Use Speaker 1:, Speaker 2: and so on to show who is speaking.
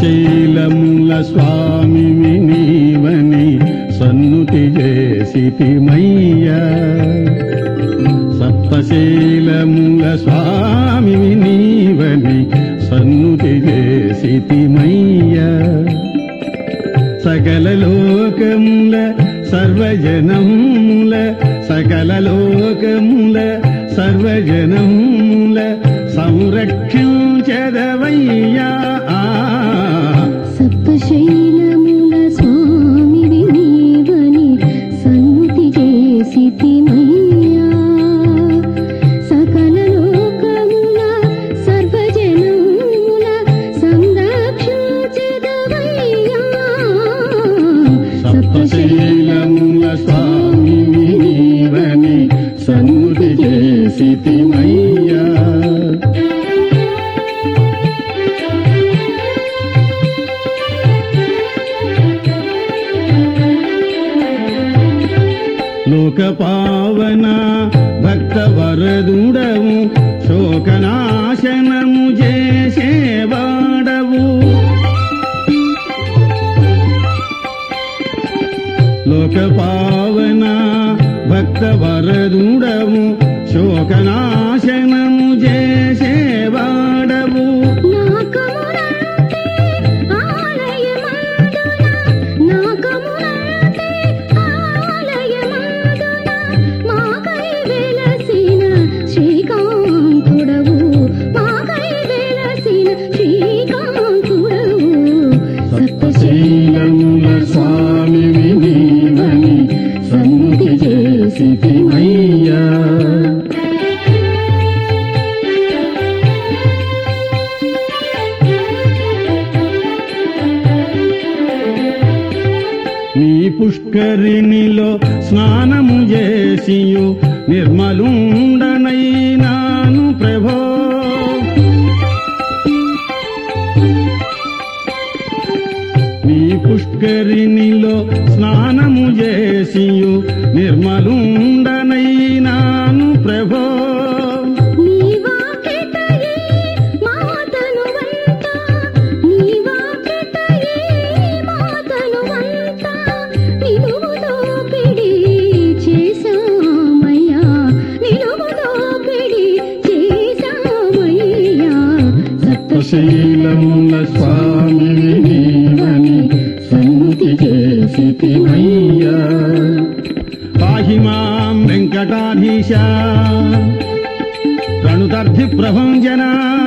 Speaker 1: సప్తశైలముల స్వామి నీవని సన్నుతి చేసితిమయ్యా సప్తశైలముల స్వామి నీవని సన్నుతి చేసితిమయ్యా సకల లోకముల సర్వజనముల సకల లోకముల సర్వజనముల సంరక్షించదవయ్యా
Speaker 2: సప్తశైలముల స్వామి నీవని సన్నుతి చేసితిమయ్యా సకల లోకముల సర్వజనముల సంరక్షించదవయ్యా
Speaker 1: సప్తశైలముల స్వామి నీవని సన్నుతి చేసితిమయ్యా లోక పావన భక్త వరదుడవు శోకనాశనము చేసేవాడవు లోక పావన భక్త వరదుడవు శోకనాశనము చేసేవాడవు
Speaker 2: నాకమునంటే ఆలయమందున నాకమునంటే ఆలయమందున మాకై వెలసిన శ్రీకాంతుడవు మాకై వెలసిన శ్రీకాంతుడవు
Speaker 1: సప్తశైలముల స్వామి నీవని సన్నుతి చేసితిమయ్యా నీ పుష్కరిణిలో స్నానము చేసియు నిర్మలుండనైనాను ప్రభో నీ పుష్కరిణిలో స్నానము చేసియు నిర్మలుండనైనాను ప్రభో
Speaker 2: నీ వాకిటయే మాతను వంట నీ వాకిటయే మాతను వంట నిలువులో పిడి చేశామయ్యా నిలువులో పిడి చేశామయ్యా
Speaker 1: సప్తశైలముల స్వామి నీవని సన్నుతి చేసితిమయ్యా పాహి మాం వెంకటాధీశ ప్రణుతర్థి ప్రభంజనా